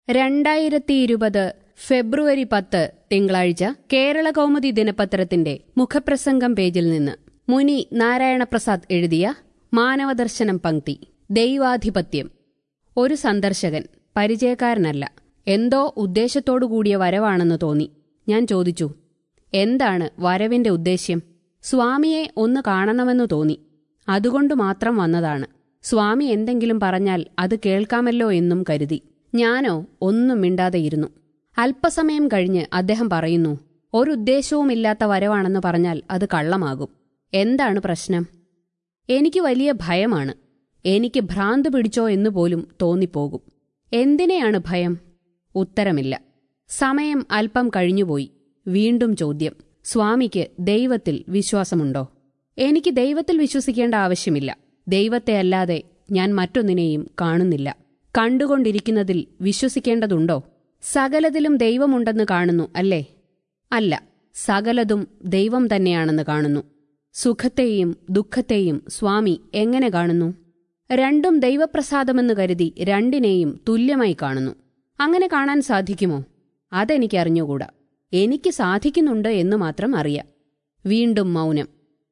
രണ്ടായിരത്തി ഇരുപത് ഫെബ്രുവരി പത്ത് തിങ്കളാഴ്ച കേരള കൗമുദി ദിനപത്രത്തിന്റെ മുഖപ്രസംഗം പേജിൽ നിന്ന് മുനി നാരായണപ്രസാദ് എഴുതിയ മാനവദർശനം പങ്ക്തി ദൈവാധിപത്യം ഒരു സന്ദർശകൻ പരിചയക്കാരനല്ല എന്തോ ഉദ്ദേശത്തോടു കൂടിയ വരവാണെന്ന് തോന്നി ഞാൻ ചോദിച്ചു എന്താണ് വരവിന്റെ ഉദ്ദേശ്യം സ്വാമിയെ ഒന്ന് കാണണമെന്നു തോന്നി അതുകൊണ്ട് മാത്രം വന്നതാണ് സ്വാമി എന്തെങ്കിലും പറഞ്ഞാൽ അത് കേൾക്കാമല്ലോ എന്നും കരുതി ഞാനോ ഒന്നും മിണ്ടാതെയിരുന്നു അല്പസമയം കഴിഞ്ഞ് അദ്ദേഹം പറയുന്നു ഒരുദ്ദേശവുമില്ലാത്ത വരവാണെന്ന് പറഞ്ഞാൽ അത് കള്ളമാകും എന്താണ് പ്രശ്നം എനിക്ക് വലിയ ഭയമാണ് എനിക്ക് ഭ്രാന്ത് പിടിച്ചോ എന്ന് പോലും തോന്നിപ്പോകും എന്തിനെയാണ് ഭയം ഉത്തരമില്ല സമയം അല്പം കഴിഞ്ഞുപോയി വീണ്ടും ചോദ്യം സ്വാമിക്ക് ദൈവത്തിൽ വിശ്വാസമുണ്ടോ എനിക്ക് ദൈവത്തിൽ വിശ്വസിക്കേണ്ട ആവശ്യമില്ല ദൈവത്തെ അല്ലാതെ ഞാൻ മറ്റൊന്നിനെയും കാണുന്നില്ല കണ്ടുകൊണ്ടിരിക്കുന്നതിൽ വിശ്വസിക്കേണ്ടതുണ്ടോ സകലതിലും ദൈവമുണ്ടെന്ന് കാണുന്നു അല്ലേ അല്ല സകലതും ദൈവം തന്നെയാണെന്ന് കാണുന്നു സുഖത്തെയും ദുഃഖത്തെയും സ്വാമി എങ്ങനെ കാണുന്നു രണ്ടും ദൈവപ്രസാദമെന്ന് കരുതി രണ്ടിനെയും തുല്യമായി കാണുന്നു അങ്ങനെ കാണാൻ സാധിക്കുമോ അതെനിക്കറിഞ്ഞുകൂടാ എനിക്ക് സാധിക്കുന്നുണ്ട് എന്ന് മാത്രം അറിയാം വീണ്ടും മൗനം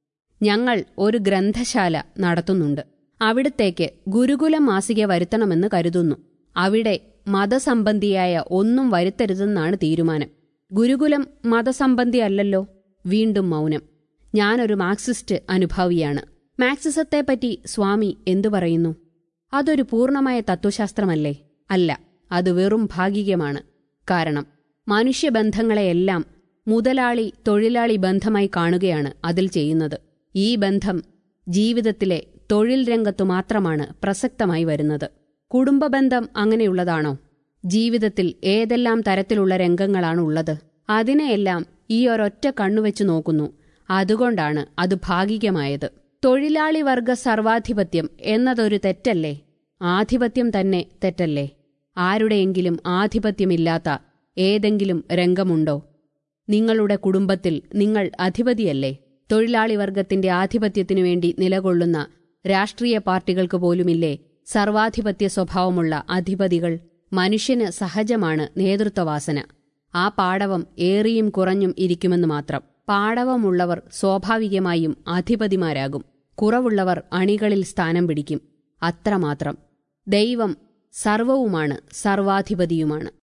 ഞങ്ങൾ ഒരു ഗ്രന്ഥശാല നടത്തുന്നുണ്ട് അവിടത്തേക്ക് ഗുരുകുലം മാസിക വരുത്തണമെന്ന് കരുതുന്നു അവിടെ മതസംബന്ധിയായ ഒന്നും വരുത്തരുതെന്നാണ് തീരുമാനം ഗുരുകുലം മതസംബന്ധിയല്ലല്ലോ വീണ്ടും മൗനം ഞാനൊരു മാർക്സിസ്റ്റ് അനുഭാവിയാണ് മാർക്സിസത്തെപ്പറ്റി സ്വാമി എന്തു പറയുന്നു അതൊരു പൂർണ്ണമായ തത്വശാസ്ത്രമല്ലേ അല്ല അത് വെറും ഭാഗികമാണ് കാരണം മനുഷ്യബന്ധങ്ങളെയെല്ലാം മുതലാളി തൊഴിലാളി ബന്ധമായി കാണുകയാണ് അതിൽ ചെയ്യുന്നത് ഈ ബന്ധം ജീവിതത്തിലെ തൊഴിൽ രംഗത്തു മാത്രമാണ് പ്രസക്തമായി വരുന്നത് കുടുംബബന്ധം അങ്ങനെയുള്ളതാണോ ജീവിതത്തിൽ ഏതെല്ലാം തരത്തിലുള്ള രംഗങ്ങളാണ് ഉള്ളത് അതിനെയെല്ലാം ഈ ഒരൊറ്റ കണ്ണുവെച്ച് നോക്കുന്നു അതുകൊണ്ടാണ് അത് ഭാഗികമായത് തൊഴിലാളി വർഗ സർവാധിപത്യം എന്നതൊരു തെറ്റല്ലേ ആധിപത്യം തന്നെ തെറ്റല്ലേ ആരുടെയെങ്കിലും ആധിപത്യമില്ലാത്ത ഏതെങ്കിലും രംഗമുണ്ടോ നിങ്ങളുടെ കുടുംബത്തിൽ നിങ്ങൾ അധിപതിയല്ലേ തൊഴിലാളി വർഗത്തിന്റെ ആധിപത്യത്തിനു വേണ്ടി നിലകൊള്ളുന്ന രാഷ്ട്രീയ പാർട്ടികൾക്ക് പോലുമില്ലേ സർവാധിപത്യ സ്വഭാവമുള്ള അധിപതികൾ മനുഷ്യന് സഹജമാണ് നേതൃത്വവാസന ആ പാടവം ഏറിയും കുറഞ്ഞും ഇരിക്കുമെന്ന് മാത്രം പാടവമുള്ളവർ സ്വാഭാവികമായും അധിപതിമാരാകും കുറവുള്ളവർ അണികളിൽ സ്ഥാനം പിടിക്കും അത്രമാത്രം ദൈവം സർവവുമാണ് സർവാധിപതിയുമാണ്